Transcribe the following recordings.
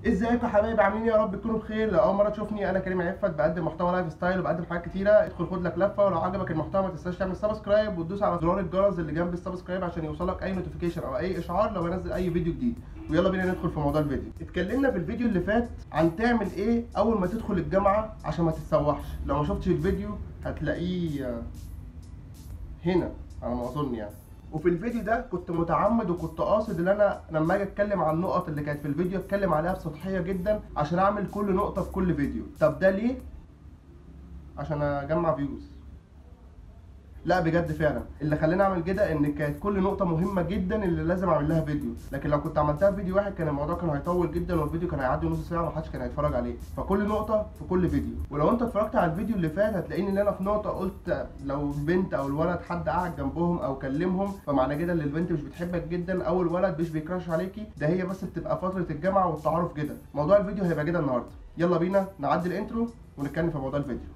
ازيكم يا حبايبي عاملين ايه يا رب تكونوا بخير لو اول مره تشوفني انا كريم عفت بقدم محتوى لايف ستايل وبقدم حاجات كتيره ادخل خد لك لفه ولو عجبك المحتوى ما تنساش تعمل سبسكرايب وتدوس على زرار الجرس اللي جنب السبسكرايب عشان يوصلك اي نوتيفيكيشن او اي اشعار لو بنزل اي فيديو جديد ويلا بينا ندخل في موضوع الفيديو اتكلمنا في الفيديو اللي فات عن تعمل ايه اول ما تدخل الجامعه عشان ما تتسوحش لو ما شفتش الفيديو هتلاقيه آه، هنا على ما اظن يعني وفي الفيديو ده كنت متعمد وكنت قاصد ان انا لما اجي اتكلم عن النقط اللي كانت في الفيديو اتكلم عليها بسطحيه جدا عشان اعمل كل نقطه في كل فيديو طب ده ليه عشان اجمع فيوز لا بجد فعلا اللي خلاني اعمل كده ان كانت كل نقطه مهمه جدا اللي لازم اعمل لها فيديو لكن لو كنت عملتها في فيديو واحد كان الموضوع كان هيطول جدا والفيديو كان هيعدي نص ساعه ومحدش كان هيتفرج عليه فكل نقطه في كل فيديو ولو انت اتفرجت على الفيديو اللي فات هتلاقيني ان انا في نقطه قلت لو البنت او الولد حد قاعد جنبهم او كلمهم فمعنى كده ان البنت مش بتحبك جدا او الولد مش بيكراش عليكي ده هي بس بتبقى فتره الجامعه والتعارف كده موضوع الفيديو هيبقى كده النهارده يلا بينا نعدي الانترو ونتكلم في موضوع الفيديو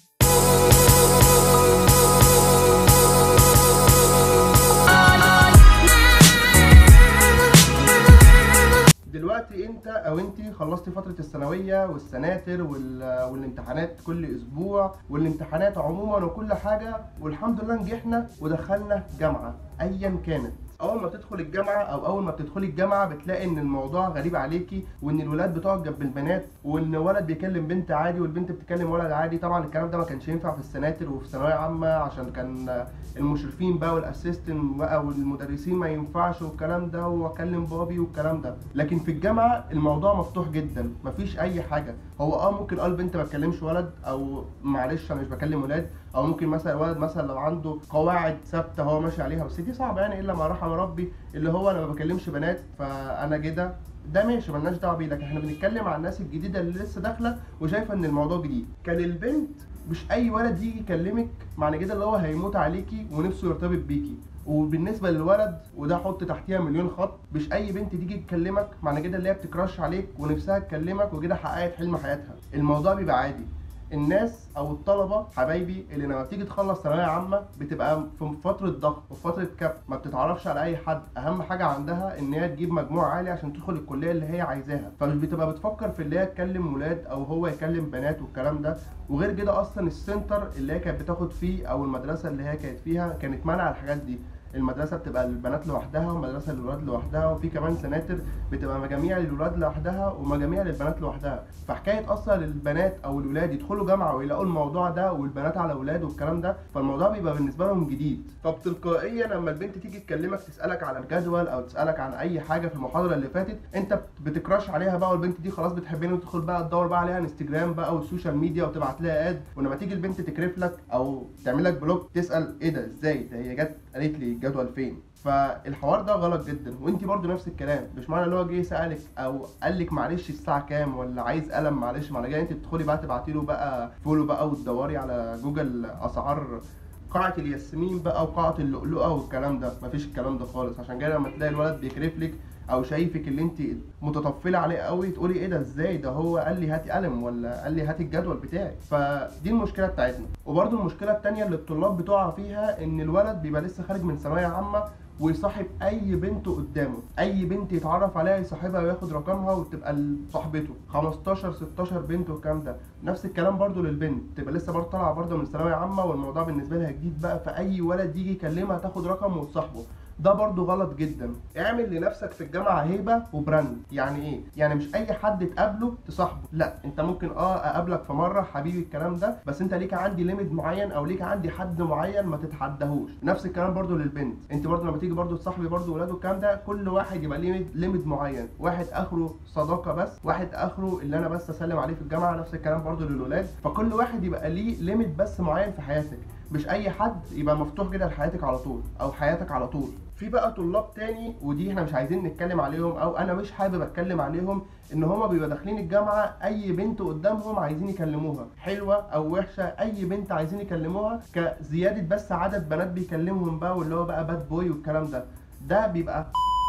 دلوقتي انت او انت خلصتي فتره الثانويه والسناتر وال... والامتحانات كل اسبوع والامتحانات عموما وكل حاجه والحمد لله نجحنا ودخلنا جامعه ايا كانت اول ما بتدخل الجامعه او اول ما بتدخلي الجامعه بتلاقي ان الموضوع غريب عليكي وان الولاد بتقعد جنب البنات وان ولد بيكلم بنت عادي والبنت بتكلم ولد عادي طبعا الكلام ده ما كانش ينفع في السناتر وفي ثانويه عامه عشان كان المشرفين بقى والاسيستنت بقى والمدرسين ما ينفعش والكلام ده واكلم بابي والكلام ده لكن في الجامعه الموضوع مفتوح جدا مفيش اي حاجه هو اه ممكن اه البنت ما تكلمش ولد او معلش انا مش بكلم ولاد او ممكن مثلا الولد مثلا لو عنده قواعد ثابته هو ماشي عليها بس دي صعبه يعني الا ما رحم ربي اللي هو انا ما بكلمش بنات فانا كده ده ماشي ملناش دعوه بيه لكن احنا بنتكلم عن الناس الجديده اللي لسه داخله وشايفه ان الموضوع جديد كان البنت مش اي ولد يجي يكلمك معنى كده اللي هو هيموت عليكي ونفسه يرتبط بيكي وبالنسبه للولد وده حط تحتيها مليون خط مش اي بنت تيجي تكلمك معنى كده اللي هي بتكراش عليك ونفسها تكلمك وكده حققت حلم حياتها الموضوع بيبقى عادي الناس او الطلبه حبايبي اللي لما بتيجي تخلص ثانويه عامه بتبقى في فتره ضغط وفي فتره كبت ما بتتعرفش على اي حد اهم حاجه عندها ان هي تجيب مجموع عالي عشان تدخل الكليه اللي هي عايزاها فمش بتبقى بتفكر في اللي هي تكلم ولاد او هو يكلم بنات والكلام ده وغير كده اصلا السنتر اللي هي كانت بتاخد فيه او المدرسه اللي هي كانت فيها كانت مانعه الحاجات دي المدرسه بتبقى للبنات لوحدها ومدرسه للولاد لوحدها وفي كمان سناتر بتبقى مجاميع للولاد لوحدها ومجاميع للبنات لوحدها فحكايه اصلا البنات او الولاد يدخلوا جامعه ويلاقوا الموضوع ده والبنات على اولاد والكلام ده فالموضوع بيبقى بالنسبه لهم جديد فبتلقائيا لما البنت تيجي تكلمك تسالك على الجدول او تسالك عن اي حاجه في المحاضره اللي فاتت انت بتكراش عليها بقى والبنت دي خلاص بتحبني وتدخل بقى تدور بقى عليها انستجرام بقى والسوشيال ميديا وتبعت لها اد ولما تيجي البنت تكرف لك او تعمل لك بلوك تسال ايه ده ازاي ده هي جت قالت لي الجدول فين فالحوار ده غلط جدا وانت برضو نفس الكلام مش معنى اللي هو جه سالك او قال لك معلش الساعه كام ولا عايز قلم معلش معنى كده انت تدخلي بقى تبعتي له بقى فولو بقى وتدوري على جوجل اسعار قاعة الياسمين بقى وقاعة اللؤلؤة والكلام ده مفيش الكلام ده خالص عشان كده لما تلاقي الولد بيكرف لك او شايفك اللي انت متطفله عليه قوي تقولي ايه ده ازاي ده هو قال لي هاتي قلم ولا قال لي هاتي الجدول بتاعي فدي المشكله بتاعتنا وبرده المشكله التانية اللي الطلاب بتقع فيها ان الولد بيبقى لسه خارج من ثانويه عامه ويصاحب اي بنت قدامه اي بنت يتعرف عليها يصاحبها وياخد رقمها وتبقى صاحبته 15 16 بنت والكلام ده نفس الكلام برده للبنت تبقى لسه برضه طالعه برده من ثانويه عامه والموضوع بالنسبه لها جديد بقى فاي ولد يجي يكلمها تاخد رقم وتصاحبه ده برضو غلط جدا اعمل لنفسك في الجامعه هيبه وبراند يعني ايه يعني مش اي حد تقابله تصاحبه لا انت ممكن اه اقابلك في مره حبيبي الكلام ده بس انت ليك عندي ليميت معين او ليك عندي حد معين ما تتحداهوش نفس الكلام برضو للبنت انت برضو لما تيجي برضو تصاحبي برضو ولاد والكلام ده كل واحد يبقى ليه ليميت معين واحد اخره صداقه بس واحد اخره اللي انا بس اسلم عليه في الجامعه نفس الكلام برضو للولاد فكل واحد يبقى ليه ليميت بس معين في حياتك مش اي حد يبقى مفتوح كده لحياتك على طول او حياتك على طول في بقى طلاب تاني ودي احنا مش عايزين نتكلم عليهم او انا مش حابب اتكلم عليهم ان هما بيبقى داخلين الجامعه اي بنت قدامهم عايزين يكلموها حلوه او وحشه اي بنت عايزين يكلموها كزياده بس عدد بنات بيكلمهم بقى واللي هو بقى باد بوي والكلام ده ده بيبقى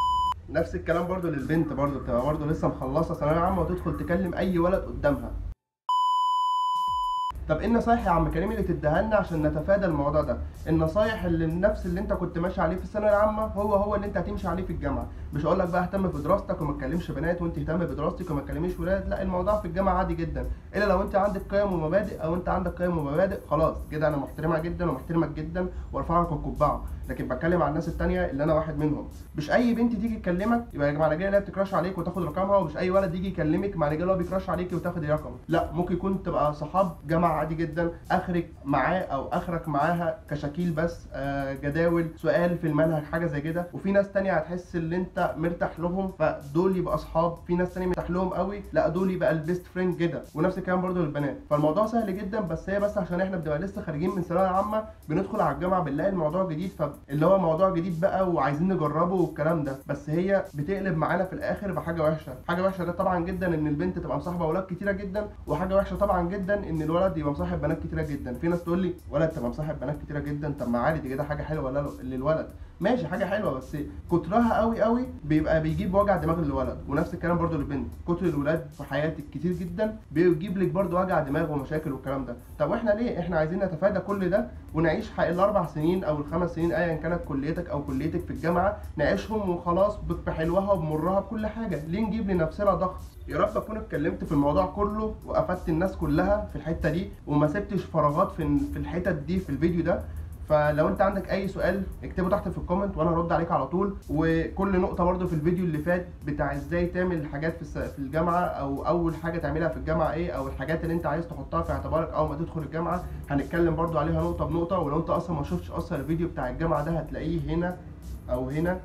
نفس الكلام برضو للبنت برضو بتبقى برضو لسه مخلصه ثانويه عامه وتدخل تكلم اي ولد قدامها طب ايه النصايح يا عم كريم اللي تديها لنا عشان نتفادى الموضوع ده النصايح اللي نفس اللي انت كنت ماشي عليه في الثانويه العامه هو هو اللي انت هتمشي عليه في الجامعه مش هقول لك بقى اهتم بدراستك وما تكلمش بنات وانت اهتم بدراستك وما تكلميش ولاد لا الموضوع في الجامعه عادي جدا الا لو انت عندك قيم ومبادئ او انت عندك قيم ومبادئ خلاص كده انا محترمها جدا ومحترمك جدا وارفع لك القبعه لكن بتكلم عن الناس التانية اللي انا واحد منهم مش اي بنت تيجي تكلمك يبقى يا جماعه رجاله اللي هي بتكراش عليك وتاخد رقمها ومش اي ولد يجي يكلمك مع رجاله اللي هو بيكراش عليك وتاخد الرقم لا ممكن يكون تبقى صحاب جامعه عادي جدا اخرك معاه او اخرك معاها كشكيل بس آه جداول سؤال في المنهج حاجه زي كده وفي ناس تانية هتحس ان انت مرتاح لهم فدول يبقى اصحاب في ناس تانية مرتاح لهم قوي لا دول يبقى البيست فريند كده ونفس الكلام برضو للبنات فالموضوع سهل جدا بس هي بس عشان احنا بنبقى لسه خارجين من ثانويه عامه بندخل على الجامعه بنلاقي الموضوع جديد فاللي هو موضوع جديد بقى وعايزين نجربه والكلام ده بس هي بتقلب معانا في الاخر بحاجه وحشه حاجه وحشه ده طبعا جدا ان البنت تبقى مصاحبه اولاد كتيره جدا وحاجه وحشه طبعا جدا ان الولد يبقى مصاحب بنات كتيره جدا في ناس تقول لي ولد تبقى مصاحب بنات كتيره جدا طب ما عادي دي كده حاجه حلوه لا للولد ماشي حاجه حلوه بس كترها قوي قوي بيبقى بيجيب وجع دماغ للولد ونفس الكلام برضو للبنت كتر الولاد في حياتك كتير جدا بيجيب لك برضو وجع دماغ ومشاكل والكلام ده طب واحنا ليه احنا عايزين نتفادى كل ده ونعيش حق الاربع سنين او الخمس سنين ايا كانت كليتك او كليتك في الجامعه نعيشهم وخلاص بحلوها وبمرها بكل حاجه ليه نجيب لنفسنا ضغط يا رب اكون اتكلمت في الموضوع كله وافدت الناس كلها في الحته دي وما سبتش فراغات في في الحتت دي في الفيديو ده فلو انت عندك اي سؤال اكتبه تحت في الكومنت وانا هرد عليك على طول وكل نقطه برده في الفيديو اللي فات بتاع ازاي تعمل حاجات في في الجامعه او اول حاجه تعملها في الجامعه ايه او الحاجات اللي انت عايز تحطها في اعتبارك اول ما تدخل الجامعه هنتكلم برده عليها نقطه بنقطه ولو انت اصلا ما شفتش اصلا الفيديو بتاع الجامعه ده هتلاقيه هنا او هنا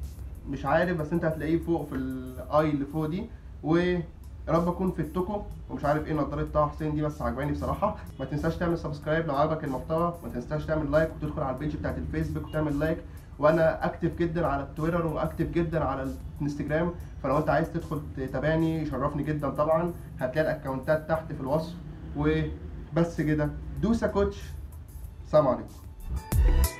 مش عارف بس انت هتلاقيه فوق في الاي اللي فوق دي و يا رب اكون فدتكم ومش عارف ايه نضاره طه حسين دي بس عجباني بصراحه ما تنساش تعمل سبسكرايب لو عجبك المحتوى ما تنساش تعمل لايك وتدخل على البيج بتاعت الفيسبوك وتعمل لايك وانا اكتف جدا على التويتر واكتف جدا على الانستجرام فلو انت عايز تدخل تتابعني يشرفني جدا طبعا هتلاقي الاكونتات تحت في الوصف وبس كده دوسا كوتش سلام عليكم